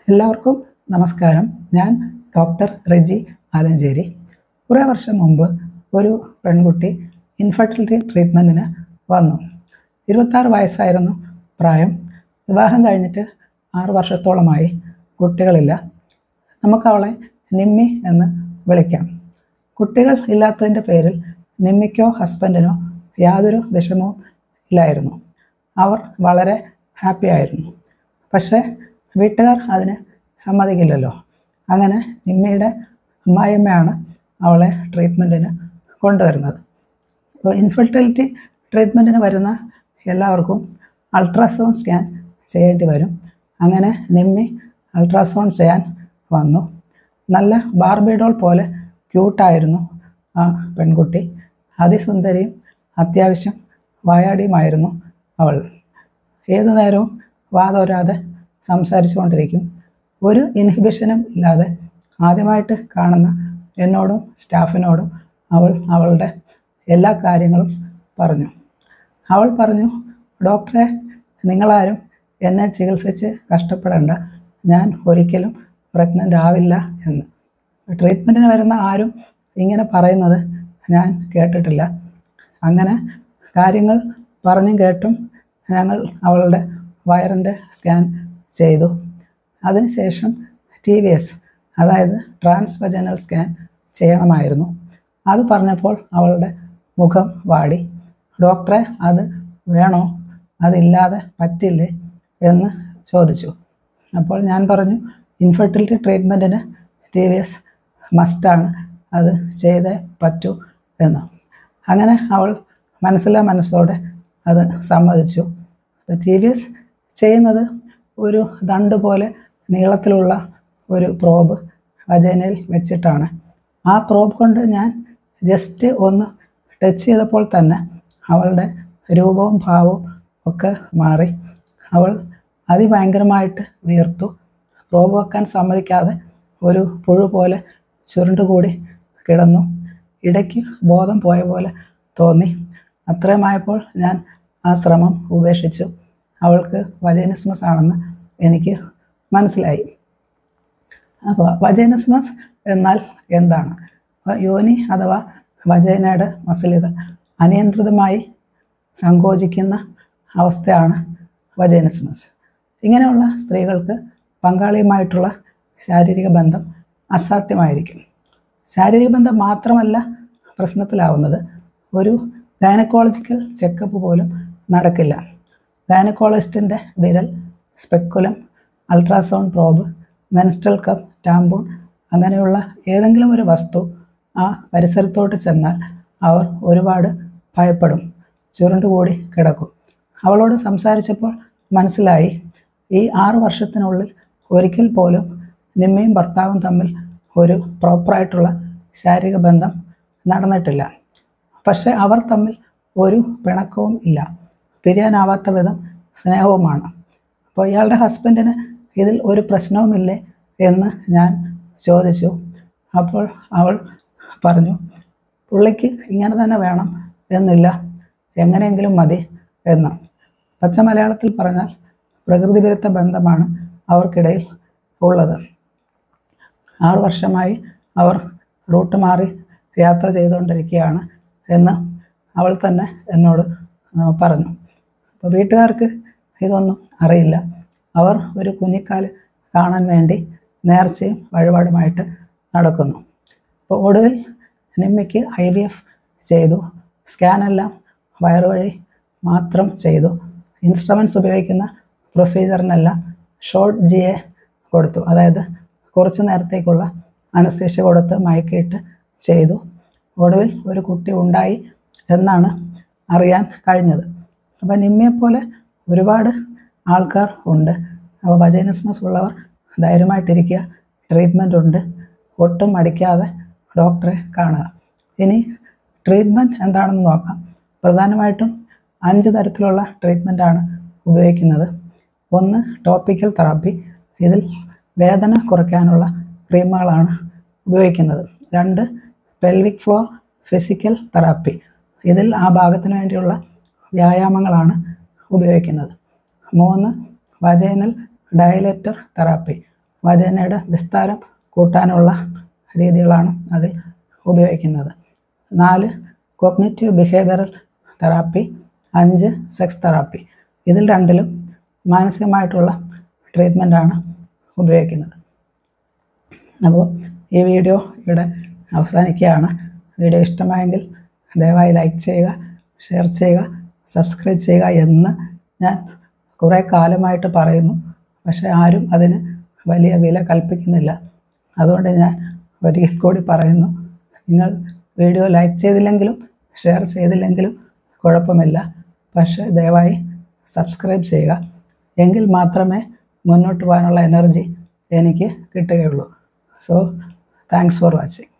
എല്ലാവർക്കും നമസ്കാരം ഞാൻ ഡോക്ടർ റെജി ആലഞ്ചേരി കുറേ വർഷം മുമ്പ് ഒരു പെൺകുട്ടി ഇൻഫെർട്ടിലിറ്റി ട്രീറ്റ്മെൻറ്റിന് വന്നു ഇരുപത്താറ് വയസ്സായിരുന്നു പ്രായം വിവാഹം കഴിഞ്ഞിട്ട് ആറ് വർഷത്തോളമായി കുട്ടികളില്ല നമുക്ക് അവളെ നിമ്മി എന്ന് വിളിക്കാം കുട്ടികൾ ഇല്ലാത്തതിൻ്റെ പേരിൽ നിമ്മിക്കോ ഹസ്ബൻഡിനോ യാതൊരു വിഷമവും ഇല്ലായിരുന്നു അവർ വളരെ ഹാപ്പി ആയിരുന്നു പക്ഷേ വീട്ടുകാർ അതിന് സമ്മതിക്കില്ലല്ലോ അങ്ങനെ നിമ്മിയുടെ അമ്മായിയമ്മയാണ് അവളെ ട്രീറ്റ്മെൻറ്റിന് കൊണ്ടുവരുന്നത് അപ്പോൾ ഇൻഫെർട്ടിലിറ്റി ട്രീറ്റ്മെൻറ്റിന് വരുന്ന എല്ലാവർക്കും അൾട്രാസൗണ്ട് സ്കാൻ ചെയ്യേണ്ടി വരും അങ്ങനെ നിമ്മി അൾട്രാസൗണ്ട് ചെയ്യാൻ വന്നു നല്ല ബാർബിഡോൾ പോലെ ക്യൂട്ടായിരുന്നു ആ പെൺകുട്ടി അതിസുന്ദരിയും അത്യാവശ്യം വായാടിയുമായിരുന്നു അവൾ ഏതു നേരവും വാതോരാതെ സംസാരിച്ചു കൊണ്ടിരിക്കും ഒരു ഇൻഹിബിഷനും ഇല്ലാതെ ആദ്യമായിട്ട് കാണുന്ന എന്നോടും സ്റ്റാഫിനോടും അവൾ അവളുടെ എല്ലാ കാര്യങ്ങളും പറഞ്ഞു അവൾ പറഞ്ഞു ഡോക്ടറെ നിങ്ങളാരും എന്നെ ചികിത്സിച്ച് കഷ്ടപ്പെടേണ്ട ഞാൻ ഒരിക്കലും പ്രഗ്നൻ്റ് ആവില്ല എന്ന് ട്രീറ്റ്മെൻറ്റിന് വരുന്ന ആരും ഇങ്ങനെ പറയുന്നത് ഞാൻ കേട്ടിട്ടില്ല അങ്ങനെ കാര്യങ്ങൾ പറഞ്ഞും കേട്ടും ഞങ്ങൾ അവളുടെ വയറിൻ്റെ സ്കാൻ ചെയ്തു അതിനുശേഷം ടി വി എസ് അതായത് ട്രാൻസ്വജനൽ സ്കാൻ ചെയ്യണമായിരുന്നു അത് പറഞ്ഞപ്പോൾ അവളുടെ മുഖം വാടി ഡോക്ടറെ അത് വേണോ അതില്ലാതെ പറ്റില്ലേ എന്ന് ചോദിച്ചു അപ്പോൾ ഞാൻ പറഞ്ഞു ഇൻഫെർട്ടിലിറ്റി ട്രീറ്റ്മെൻറ്റിന് ടി വി എസ് മസ്റ്റാണ് അത് ചെയ്തേ പറ്റൂ എന്ന് അങ്ങനെ അവൾ മനസ്സിലെ മനസ്സോടെ അത് സമ്മതിച്ചു ടി വി എസ് ചെയ്യുന്നത് ഒരു ദണ്ട് പോലെ നീളത്തിലുള്ള ഒരു പ്രോബ് വജനയിൽ വെച്ചിട്ടാണ് ആ പ്രോബ് കൊണ്ട് ഞാൻ ജസ്റ്റ് ഒന്ന് ടച്ച് ചെയ്തപ്പോൾ തന്നെ അവളുടെ രൂപവും ഭാവവും ഒക്കെ മാറി അവൾ അതിഭയങ്കരമായിട്ട് വീർത്തു പ്രോബ് വെക്കാൻ സമ്മതിക്കാതെ ഒരു പുഴു പോലെ ചുരുണ്ടുകൂടി കിടന്നു ഇടയ്ക്ക് ബോധം പോയ പോലെ തോന്നി അത്രയുമായപ്പോൾ ഞാൻ ആ ശ്രമം ഉപേക്ഷിച്ചു അവൾക്ക് വജൈനിസ്മസ് ആണെന്ന് എനിക്ക് മനസ്സിലായി അപ്പോൾ വജൈനിസ്മസ് എന്നാൽ എന്താണ് യോനി അഥവാ വജൈനയുടെ മസിലുകൾ അനിയന്ത്രിതമായി സങ്കോചിക്കുന്ന അവസ്ഥയാണ് വജൈനിസ്മസ് ഇങ്ങനെയുള്ള സ്ത്രീകൾക്ക് പങ്കാളിയുമായിട്ടുള്ള ശാരീരിക ബന്ധം അസാധ്യമായിരിക്കും ശാരീരിക ബന്ധം മാത്രമല്ല പ്രശ്നത്തിലാവുന്നത് ഒരു ഗൈനക്കോളജിക്കൽ ചെക്കപ്പ് പോലും നടക്കില്ല ഗൈനക്കോളജിസ്റ്റിൻ്റെ വിരൽ speculum ultrasound probe menstrual cup tampon അങ്ങനെയുള്ള ഏതെങ്കിലും ഒരു വസ്തു ആ പരിസരത്തോട്ട് ചെന്നാൽ അവർ ഒരുപാട് ഭയപ്പെടും ചുരുണ്ടുകൂടി കിടക്കും അവളോട് സംസാരിച്ചപ്പോൾ മനസ്സിലായി ഈ ആറ് വർഷത്തിനുള്ളിൽ ഒരിക്കൽ പോലും നിമ്മയും ഭർത്താവും തമ്മിൽ ഒരു പ്രോപ്പറായിട്ടുള്ള ശാരീരിക ബന്ധം നടന്നിട്ടില്ല പക്ഷേ അവർ തമ്മിൽ ഒരു പിണക്കവും ഇല്ല പിരിയാനാവാത്ത വിധം സ്നേഹവുമാണ് അപ്പോൾ ഇയാളുടെ ഹസ്ബൻഡിന് ഇതിൽ ഒരു പ്രശ്നവുമില്ലേ എന്ന് ഞാൻ ചോദിച്ചു അപ്പോൾ അവൾ പറഞ്ഞു പുള്ളിക്ക് ഇങ്ങനെ തന്നെ വേണം എന്നില്ല എങ്ങനെയെങ്കിലും മതി എന്ന് പച്ച മലയാളത്തിൽ പറഞ്ഞാൽ പ്രകൃതി വിരുദ്ധ ബന്ധമാണ് അവർക്കിടയിൽ ഉള്ളത് ആറു വർഷമായി അവർ റൂട്ട് മാറി യാത്ര ചെയ്തുകൊണ്ടിരിക്കുകയാണ് എന്ന് അവൾ തന്നെ എന്നോട് പറഞ്ഞു അപ്പോൾ വീട്ടുകാർക്ക് ഇതൊന്നും അറിയില്ല അവർ ഒരു കുഞ്ഞിക്കാല് കാണാൻ വേണ്ടി നേർച്ചയും വഴിപാടുമായിട്ട് നടക്കുന്നു അപ്പോൾ ഒടുവിൽ നിമ്മയ്ക്ക് ഐ വി എഫ് ചെയ്തു സ്കാനെല്ലാം വയറുവഴി മാത്രം ചെയ്തു ഇൻസ്ട്രുമെൻറ്റ്സ് ഉപയോഗിക്കുന്ന പ്രൊസീജിയറിനെല്ലാം ഷോർട്ട് ജി എ കൊടുത്തു അതായത് കുറച്ച് നേരത്തേക്കുള്ള അനസ്തേഷ്യ കൊടുത്ത് മയക്കിയിട്ട് ചെയ്തു ഒടുവിൽ ഒരു കുട്ടി ഉണ്ടായി എന്നാണ് അറിയാൻ കഴിഞ്ഞത് അപ്പോൾ നിമ്മയെപ്പോലെ ഒരുപാട് ആൾക്കാർ ഉണ്ട് അപ്പോൾ വജൈനസ്മസ് ഉള്ളവർ ധൈര്യമായിട്ടിരിക്കുക ട്രീറ്റ്മെൻ്റ് ഉണ്ട് ഒട്ടും മടിക്കാതെ ഡോക്ടറെ കാണുക ഇനി ട്രീറ്റ്മെൻറ്റ് എന്താണെന്ന് നോക്കാം പ്രധാനമായിട്ടും അഞ്ച് തരത്തിലുള്ള ട്രീറ്റ്മെൻറ്റാണ് ഉപയോഗിക്കുന്നത് ഒന്ന് ടോപ്പിക്കൽ തെറാപ്പി ഇതിൽ വേദന കുറയ്ക്കാനുള്ള ക്രീമുകളാണ് ഉപയോഗിക്കുന്നത് രണ്ട് പെൽവിക് ഫ്ലോർ ഫിസിക്കൽ തെറാപ്പി ഇതിൽ ആ ഭാഗത്തിന് വേണ്ടിയുള്ള വ്യായാമങ്ങളാണ് ഉപയോഗിക്കുന്നത് മൂന്ന് വജൈനൽ ഡയലേറ്റർ തെറാപ്പി വചനയുടെ വിസ്താരം കൂട്ടാനുള്ള രീതികളാണ് അതിൽ ഉപയോഗിക്കുന്നത് നാല് കോഗ്നേറ്റീവ് ബിഹേവിയറൽ തെറാപ്പി അഞ്ച് സെക്സ് തെറാപ്പി ഇതിൽ രണ്ടിലും മാനസികമായിട്ടുള്ള ട്രീറ്റ്മെൻറ്റാണ് ഉപയോഗിക്കുന്നത് അപ്പോൾ ഈ വീഡിയോ ഇവിടെ അവസാനിക്കുകയാണ് വീഡിയോ ഇഷ്ടമായെങ്കിൽ ദയവായി ലൈക്ക് ചെയ്യുക ഷെയർ ചെയ്യുക സബ്സ്ക്രൈബ് ചെയ്യുക എന്ന് ഞാൻ കുറേ കാലമായിട്ട് പറയുന്നു പക്ഷേ ആരും അതിന് വലിയ വില കൽപ്പിക്കുന്നില്ല അതുകൊണ്ട് ഞാൻ ഒരിക്കൽ കൂടി പറയുന്നു നിങ്ങൾ വീഡിയോ ലൈക്ക് ചെയ്തില്ലെങ്കിലും ഷെയർ ചെയ്തില്ലെങ്കിലും കുഴപ്പമില്ല പക്ഷേ ദയവായി സബ്സ്ക്രൈബ് ചെയ്യുക എങ്കിൽ മാത്രമേ മുന്നോട്ട് പോകാനുള്ള എനർജി എനിക്ക് കിട്ടുകയുള്ളൂ സോ താങ്ക്സ് ഫോർ വാച്ചിങ്